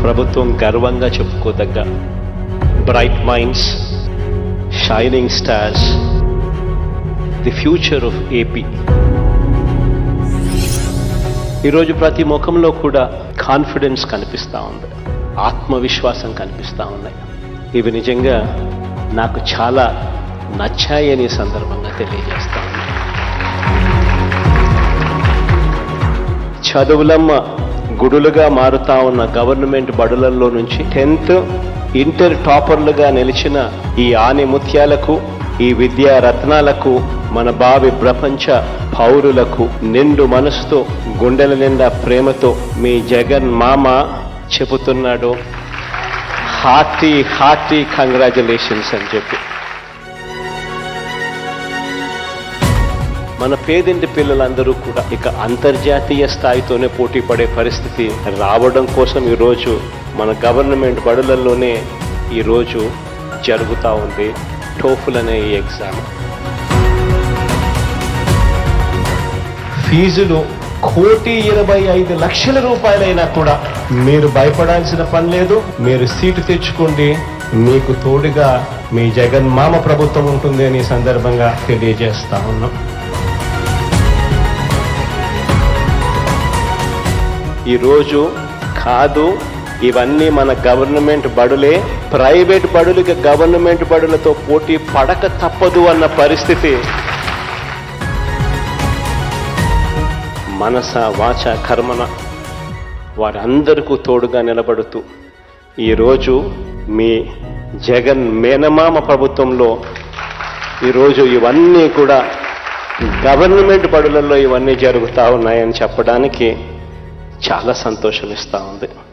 ప్రభుత్వం గర్వంగా చెప్పుకోదగ్గ bright minds shining stars the future of AP ఈరోజు ప్రతి ముఖంలో కూడా కాన్ఫిడెన్స్ కనిపిస్తూ ఉంది ఆత్మవిశ్వాసం కనిపిస్తూ ఉన్నాయి ఇవి నిజంగా నాకు చాలా నచ్చాయని ఈ సందర్భంగా తెలియజేస్తా ఉన్నాను చదువులమ్మ గుడులుగా మారుతా ఉన్న గవర్నమెంట్ బడులలో నుంచి టెన్త్ ఇంటర్ టాపర్లుగా నిలిచిన ఈ ఆని ముత్యాలకు ఈ విద్యా రత్నాలకు మన భావి ప్రపంచ పౌరులకు నిండు మనసుతో గుండెల నిండా ప్రేమతో మీ జగన్ మామ చెబుతున్నాడు హార్టీ హార్టీ కంగ్రాచులేషన్స్ అని చెప్పి మన పేదింటి పిల్లలందరూ కూడా ఇక అంతర్జాతీయ స్థాయితోనే పోటీ పడే పరిస్థితి రావడం కోసం ఈరోజు మన గవర్నమెంట్ బడులలోనే ఈరోజు జరుగుతూ ఉంది టోఫుల్ అనే ఈ ఎగ్జామ్ ఫీజులు కోటి ఇరవై ఐదు లక్షల రూపాయలైనా కూడా మీరు భయపడాల్సిన పని లేదు మీరు సీటు తెచ్చుకోండి మీకు తోడుగా మీ జగన్ మామ ప్రభుత్వం ఉంటుంది అని ఈ సందర్భంగా తెలియజేస్తా ఉన్నాం ఈరోజు కాదు ఇవన్నీ మన గవర్నమెంట్ బడులే ప్రైవేట్ బడులకి గవర్నమెంట్ బడులతో పోటీ పడక తప్పదు అన్న పరిస్థితి మనస వాచ కర్మన వారందరికీ తోడుగా నిలబడుతూ ఈరోజు మీ జగన్ మేనమామ ప్రభుత్వంలో ఈరోజు ఇవన్నీ కూడా గవర్నమెంట్ బడులలో ఇవన్నీ జరుగుతూ ఉన్నాయని చెప్పడానికి చాలా సంతోషం ఇస్తూ ఉంది